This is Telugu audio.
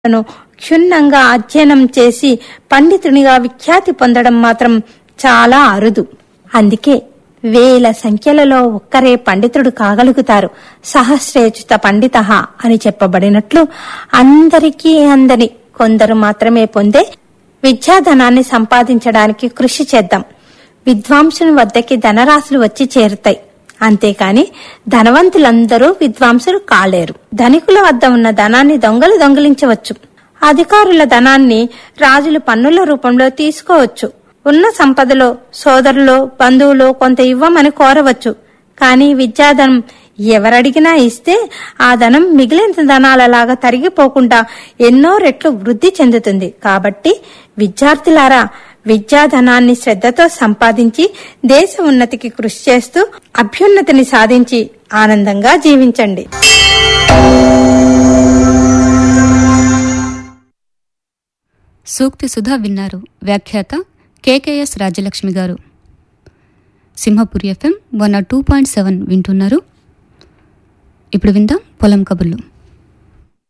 ను క్షుణ్ణంగా అధ్యయనం చేసి పండితునిగా విఖ్యాతి పొందడం మాత్రం చాలా అరుదు అందుకే వేల సంఖ్యలలో ఒక్కరే పండితుడు కాగలుగుతారు సహస్రేచుత పండిత అని చెప్పబడినట్లు అందరికీ అందని కొందరు మాత్రమే పొందే విద్యాధనాన్ని సంపాదించడానికి కృషి చేద్దాం విద్వాంసుని వద్దకి ధనరాశులు వచ్చి చేరుతాయి అంతేకాని ధనవంతులందరూ విద్వాంసులు కాలేరు ధనికుల వద్ద ఉన్న ధనాన్ని దొంగలు దొంగిలించవచ్చు అధికారుల ధనాన్ని రాజులు పన్నుల రూపంలో తీసుకోవచ్చు ఉన్న సంపదలో సోదరులో బంధువులో కొంత ఇవ్వమని కోరవచ్చు కానీ విద్యాధనం ఎవరడిగినా ఇస్తే ఆ ధనం మిగిలిన ధనాలలాగా తరిగిపోకుండా ఎన్నో రెట్లు వృద్ధి చెందుతుంది కాబట్టి విద్యార్థులారా విద్యాధనాన్ని శ్రద్ధతో సంపాదించి దేశ ఉన్నతికి కృషి చేస్తూ అభ్యున్నతిని సాధించి ఆనందంగా జీవించండి సూక్తి సుధా విన్నారు వ్యాఖ్యాత KKS Rajalakshmi garu Simhapuri FM one two point seven వింటున్నారు ఇప్పుడు విందాం పొలం కబుర్లు